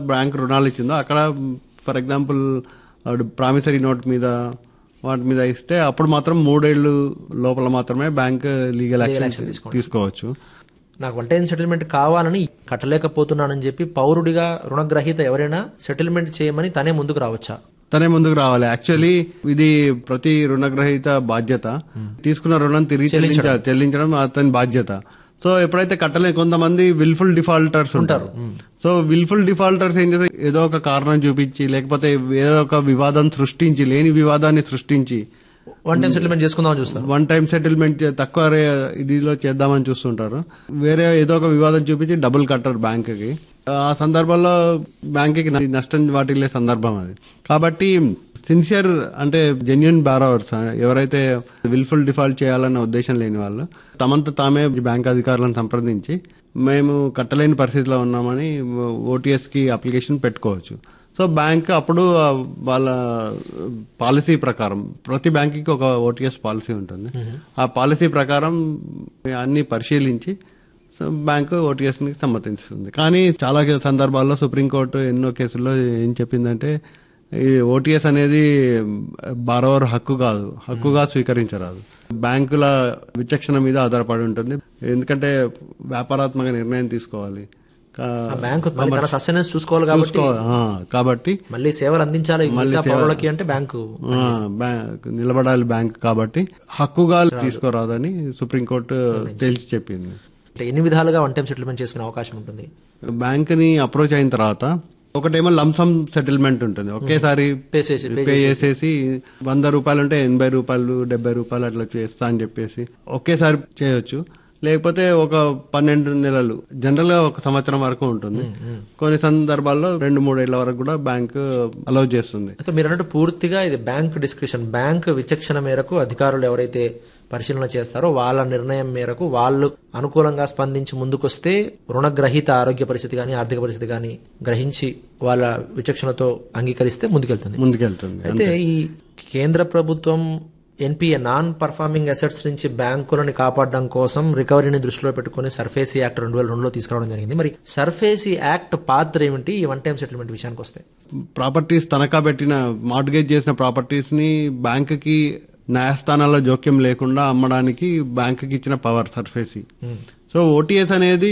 Bank రుణాలు ఇచ్చిందో అక్కడ ఫర్ ఎగ్జాంపుల్ ప్రామిసరీ నోట్ మీద వాటి మీద ఇస్తే అప్పుడు మాత్రం మూడేళ్లు లోపల మాత్రమే బ్యాంక్ లీగల్ యాక్షన్ తీసుకోవచ్చు నాకు వన్ టైం సెటిల్మెంట్ కావాలని కట్టలేకపోతున్నానని చెప్పి పౌరుడిగా రుణగ్రహీత ఎవరైనా సెటిల్మెంట్ చేయమని తనే ముందుకు రావచ్చా తనే ముందుకు రావాలి యాక్చువల్లీ ఇది ప్రతి రుణగ్రహీత బాధ్యత తీసుకున్న రుణం తిరిగి చెల్లించాలి చెల్లించడం అతని బాధ్యత సో ఎప్పుడైతే కట్టలే కొంతమంది విల్ఫుల్ డిఫాల్టర్స్ ఉంటారు సో విల్ఫుల్ డిఫాల్టర్స్ ఏం చేస్తారు ఏదో ఒక కారణం చూపించి లేకపోతే ఏదో ఒక వివాదం సృష్టించి లేని వివాదాన్ని సృష్టించి వన్ టైం సెటిల్మెంట్ చేసుకుందామని చూస్తారు వన్ టైం సెటిల్మెంట్ తక్కువ రే- ఇదిలో చేద్దామని చూస్తుంటారు వేరే ఏదో ఒక వివాదం చూపించి డబుల్ కట్టరు బ్యాంకుకి ఆ సందర్భంలో బ్యాంకుకి న- నష్టం వాటిల్లే సందర్భం అది కాబట్టి సిన్సియర్ అంటే జెన్యున్ బారోవర్స్ ఎవరైతే విల్ఫుల్ డిఫాల్ట్ చేయాలన్న ఉద్దేశం లేని వాళ్ళు తమంత తామే బ్యాంక్ అధికారులను సంప్రదించి మేము కట్టలేని పరిస్థితిలో ఉన్నామని ఓటీఎస్ కి అప్లికేషన్ పెట్టుకోవచ్చు సో బ్యాంక్ అప్పుడు ఆ వాళ్ళ పాలసీ ప్రకారం ప్రతి బ్యాంకుకి ఒక ఓటీఎస్ పాలసీ ఉంటుంది ఆ పాలసీ ప్రకారం అన్ని పరిశీలించి సో బ్యాంకు ఓటీఎస్ ని సమ్మతిస్తుంది కానీ చాలా సందర్భాల్లో సుప్రీంకోర్టు ఎన్నో కేసుల్లో ఏం చెప్పిందంటే ఈ ఓటీఎస్ అనేది బారోవర్ హక్కు కాదు హక్కుగా స్వీకరించరాదు బ్యాంకుల విచక్షణ మీద ఆధారపడి ఉంటుంది ఎందుకంటే వ్యాపారాత్మక నిర్ణయం తీసుకోవాలి కా- ఆ బ్యాంకు మళ్ళీ తన సస్టెనెన్స్ చూసుకోవాలి కాబట్టి చూసుకోవాలి. ఆ, కాబట్టి మళ్ళీ సేవలు అందించాలి మిగతా పౌరులకి అంటే బ్యాంకు ఆ, బ్యాంక్ నిలబడాలి బ్యాంక్ కాబట్టి హక్కుగా తీసుకోరాదని సుప్రీంకోర్టు తేల్చి చెప్పింది అంటే ఎన్ని విధాలుగా వన్ టైం సెటిల్మెంట్ చేసుకునే అవకాశం ఉంటుంది బ్యాంక్ ని అప్రోచ్ అయిన తర్వాత ఒకటేమో లంసమ్ సెటిల్మెంట్ ఉంటుంది ఒకేసారి పే చేసి పే చేసేసి వంద రూపాయలు ఉంటే ఎనభై రూపాయలు డెబ్బై రూపాయలు అట్లా చేస్తా అని చెప్పేసి ఒకేసారి చేయొచ్చు లేకపోతే ఒక పన్నెండు నెలలు జనరల్ గా ఒక సంవత్సరం వరకు ఉంటుంది కొన్ని సందర్భాల్లో రెండు మూడేళ్ల వరకు కూడా బ్యాంక్ అలౌ చేస్తుంది అయితే మీరు అన్నట్టు పూర్తిగా ఇది బ్యాంక్ డిస్క్రిప్షన్ బ్యాంక్ విచక్షణ మేరకు అధికారులు ఎవరైతే పరిశీలన చేస్తారో వాళ్ళ నిర్ణయం మేరకు వాళ్ళు అనుకూలంగా స్పందించి ముందుకొస్తే రుణగ్రహీత ఆరోగ్య పరిస్థితి కానీ ఆర్థిక పరిస్థితి కానీ గ్రహించి వాళ్ళ విచక్షణతో అంగీకరిస్తే ముందుకెళ్తుంది ముందుకెళ్తుంది అయితే ఈ కేంద్ర ప్రభుత్వం ఎన్పిఏ నాన్ పర్ఫార్మింగ్ అసెట్స్ నుంచి బ్యాంకులను కాపాడడం కోసం రికవరీని దృష్టిలో పెట్టుకుని సర్ఫేసీ యాక్ట్ రెండు వేల రెండులో తీసుకురావడం జరిగింది మరి సర్ఫేసీ యాక్ట్ పాత్ర ఏమిటి ఈ వన్ టైం సెటిల్మెంట్ విషయానికి వస్తే ప్రాపర్టీస్ తనఖా పెట్టిన మార్గేజ్ చేసిన ప్రాపర్టీస్ ని బ్యాంక్ కి న్యాయస్థానాల్లో జోక్యం లేకుండా అమ్మడానికి బ్యాంక్ కి ఇచ్చిన పవర్ సర్ఫేసి సో ఓటీఎస్ అనేది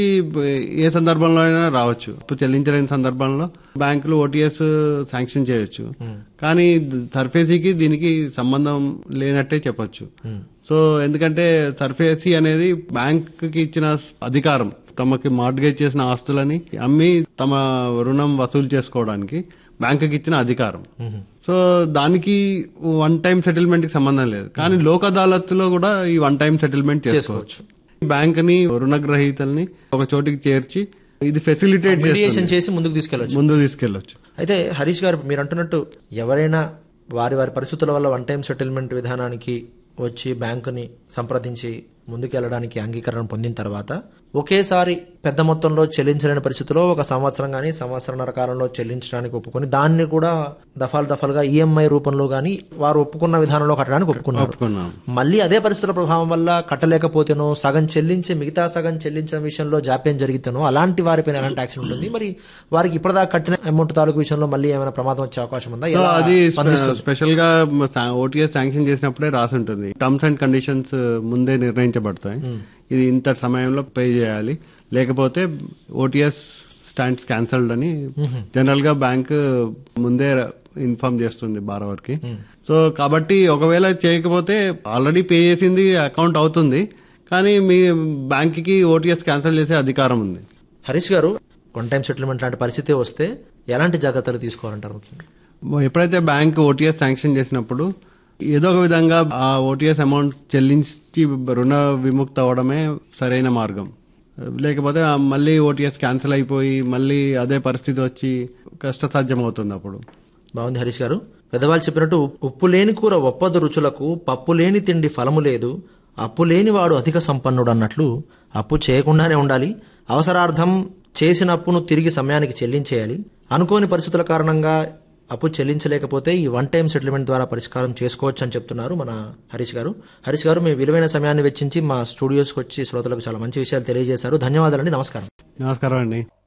ఏ సందర్భంలో అయినా రావచ్చు అప్పు చెల్లించలేని సందర్భంలో బ్యాంకులు ఓటీఎస్ శాంక్షన్ చేయొచ్చు కానీ సర్ఫేసీకి దీనికి సంబంధం లేనట్టే చెప్పొచ్చు సో ఎందుకంటే సర్ఫేసీ అనేది బ్యాంక్ కి ఇచ్చిన అధికారం తమకి మార్గేజ్ చేసిన ఆస్తులని అమ్మి తమ రుణం వసూలు చేసుకోవడానికి బ్యాంకుకి ఇచ్చిన అధికారం సో దానికి వన్ టైం సెటిల్మెంట్ కి సంబంధం లేదు కానీ లోక్ అదాలత్లో కూడా ఈ వన్ టైం సెటిల్మెంట్ చేసుకోవచ్చు బ్యాంక్ ని రుణగ్రహీతల్ని ఒక చోటికి చేర్చి ఇది ఫెసిలిటేట్ మీడియేషన్ చేసి ముందుకు తీసుకెళ్ళచ్చు ముందు తీసుకెళ్లొచ్చు అయితే హరీష్ గారు మీరు అంటున్నట్టు ఎవరైనా వారి వారి పరిస్థితుల వల్ల వన్ టైం సెటిల్మెంట్ విధానానికి వచ్చి బ్యాంకుని సంప్రదించి ముందుకెళ్ళడానికి అంగీకరణ పొందిన తర్వాత ఒకేసారి పెద్ద మొత్తంలో చెల్లించలేని పరిస్థితిలో ఒక సంవత్సరం కానీ సంవత్సరంన్నర కాలంలో చెల్లించడానికి ఒప్పుకొని దాన్ని కూడా దఫాలు దఫాలుగా ఈఎంఐ రూపంలో కానీ వారు ఒప్పుకున్న విధానంలో కట్టడానికి ఒప్పుకున్నారు ఒప్పుకున్నాం మళ్ళీ అదే పరిస్థితుల ప్రభావం వల్ల కట్టలేకపోతేనో సగం చెల్లించి మిగతా సగం చెల్లించిన విషయంలో జాప్యం జరిగితేనో అలాంటి వారిపైన ఎలాంటి యాక్షన్ ఉంటుంది మరి వారికి ఇప్పటిదాకా కట్టిన అమౌంట్ తాలూకు విషయంలో మళ్ళీ ఏమైనా ప్రమాదం వచ్చే అవకాశం ఉందా సో ఎలా అది స్పందిస్తుంది? స్పెషల్ గా ఓటీఎస్ శాంక్షన్ చేసినప్పుడే రాసి ఉంటుంది టర్మ్స్ అండ్ కండిషన్స్ ముందే నిర్ణయించబడతాయి ఇది ఇంత సమయంలో పే చేయాలి లేకపోతే ఓటీఎస్ స్టాండ్స్ క్యాన్సల్డ్ అని జనరల్ గా బ్యాంక్ ముందే ఇన్ఫార్మ్ చేస్తుంది బారోవర్ కి సో కాబట్టి ఒకవేళ చేయకపోతే ఆల్రెడీ పే చేసింది అకౌంట్ అవుతుంది కానీ మీ బ్యాంక్ కి ఓటీఎస్ క్యాన్సిల్ చేసే అధికారం ఉంది హరీష్ గారు వన్ టైం సెటిల్మెంట్ లాంటి పరిస్థితి వస్తే ఎలాంటి జాగ్రత్తలు తీసుకోవాలంటారు ముఖ్యంగా ఎప్పుడైతే బ్యాంక్ ఓటీఎస్ శాంక్షన్ చేసినప్పుడు ఏదో ఒక విధంగా ఆ ఓటీఎస్ అమౌంట్ చెల్లించి రుణ విముక్త అవడమే సరైన మార్గం లేకపోతే ఆ మళ్ళీ ఓటీఎస్ క్యాన్సిల్ అయిపోయి మళ్ళీ అదే పరిస్థితి వచ్చి కష్టసాధ్యం అవుతుంది అప్పుడు బాగుంది హరీష్ గారు పెద్దవాళ్ళు చెప్పినట్టు ఉప్పు లేని కూర ఒప్పదు రుచులకు పప్పు లేని తిండి ఫలము లేదు అప్పు లేని వాడు అధిక సంపన్నుడు అన్నట్లు అప్పు చేయకుండానే ఉండాలి అవసరార్థం చేసిన అప్పును తిరిగి సమయానికి చెల్లించేయాలి అనుకోని పరిస్థితుల కారణంగా అప్పు చెల్లించలేకపోతే ఈ వన్ టైం సెటిల్మెంట్ ద్వారా పరిష్కారం చేసుకోవచ్చు అని చెప్తున్నారు మన హరీష్ గారు హరీష్ గారు మీ విలువైన సమయాన్ని వెచ్చించి మా స్టూడియోస్కి వచ్చి శ్రోతలకు చాలా మంచి విషయాలు తెలియజేశారు ధన్యవాదాలండి నమస్కారం నమస్కారం అండి